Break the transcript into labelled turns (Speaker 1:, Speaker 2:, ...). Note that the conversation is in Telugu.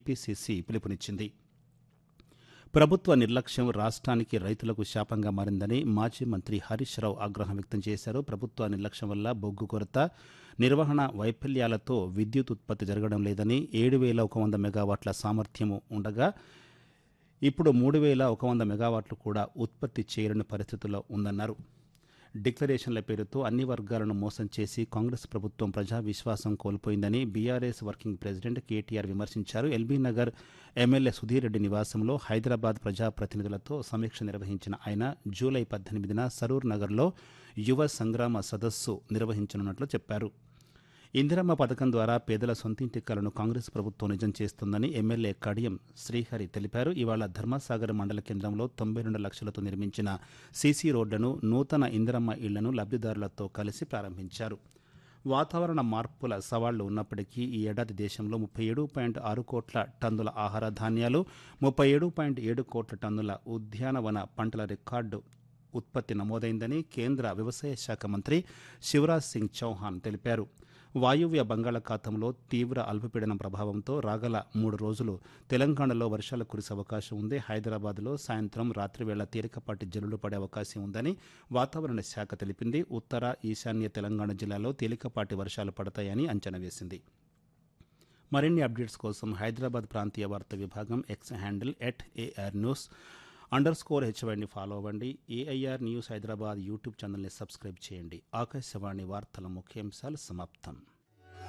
Speaker 1: పిసిసి పిలుపునిచ్చింది ప్రభుత్వ నిర్లక్ష్యం రాష్ట్రానికి రైతులకు శాపంగా మారిందని మాజీ మంత్రి హరీష్ రావు ఆగ్రహం వ్యక్తం చేశారు ప్రభుత్వ నిర్లక్ష్యం వల్ల బొగ్గు కొరత నిర్వహణ వైఫల్యాలతో విద్యుత్ ఉత్పత్తి జరగడం లేదని ఏడు వేల ఒక వంద మెగావాట్ల సామర్థ్యము ఉండగా ఇప్పుడు మూడు వేల ఒక వంద మెగావాట్లు కూడా ఉత్పత్తి చేయలేని పరిస్థితుల్లో ఉందన్నారు డిక్లరేషన్ల పేరుతో అన్ని వర్గాలను మోసం చేసి కాంగ్రెస్ ప్రభుత్వం ప్రజా విశ్వాసం కోల్పోయిందని బీఆర్ఎస్ వర్కింగ్ ప్రెసిడెంట్ కేటీఆర్ విమర్శించారు ఎల్బీ నగర్ ఎమ్మెల్యే సుధీర్ రెడ్డి నివాసంలో హైదరాబాద్ ప్రజాప్రతినిధులతో సమీక్ష నిర్వహించిన ఆయన జూలై పద్దెనిమిదిన సరూర్ నగర్లో యువ సంగ్రామ సదస్సు నిర్వహించనున్నట్లు చెప్పారు ఇందిరమ్మ పథకం ద్వారా పేదల సొంతింటి కలను కాంగ్రెస్ ప్రభుత్వం నిజం చేస్తుందని ఎమ్మెల్యే కడియం శ్రీహరి తెలిపారు ఇవాళ ధర్మసాగర్ మండల కేంద్రంలో తొంభై రెండు లక్షలతో నిర్మించిన సీసీ రోడ్లను నూతన ఇందిరమ్మ ఇళ్లను లబ్ధిదారులతో కలిసి ప్రారంభించారు వాతావరణ మార్పుల సవాళ్లు ఉన్నప్పటికీ ఈ ఏడాది దేశంలో ముప్పై ఏడు పాయింట్ ఆరు కోట్ల టన్నుల ఆహార ధాన్యాలు ముప్పై ఏడు పాయింట్ ఏడు కోట్ల టన్నుల ఉద్యానవన పంటల రికార్డు ఉత్పత్తి నమోదైందని కేంద్ర వ్యవసాయ శాఖ మంత్రి శివరాజ్ సింగ్ చౌహాన్ తెలిపారు వాయువ్య బంగాళాఖాతంలో తీవ్ర అల్పపీడనం ప్రభావంతో రాగల మూడు రోజులు తెలంగాణలో వర్షాలు కురిసే అవకాశం ఉంది హైదరాబాద్లో సాయంత్రం రాత్రివేళ తేలికపాటి జల్లులు పడే అవకాశం ఉందని వాతావరణ శాఖ తెలిపింది ఉత్తర ఈశాన్య తెలంగాణ జిల్లాలో తేలికపాటి వర్షాలు పడతాయని అంచనా వేసింది మరిన్ని అప్డేట్స్ కోసం హైదరాబాద్ ప్రాంతీయ వార్తా విభాగం X handle at AR news underscore హెచ్వైని ఫాలో అవ్వండి ఏఐఆర్ న్యూస్ హైదరాబాద్ యూట్యూబ్ ఛానల్ని సబ్స్క్రైబ్ చేయండి ఆకాశవాణి వార్తల ముఖ్యాంశాలు సమాప్తం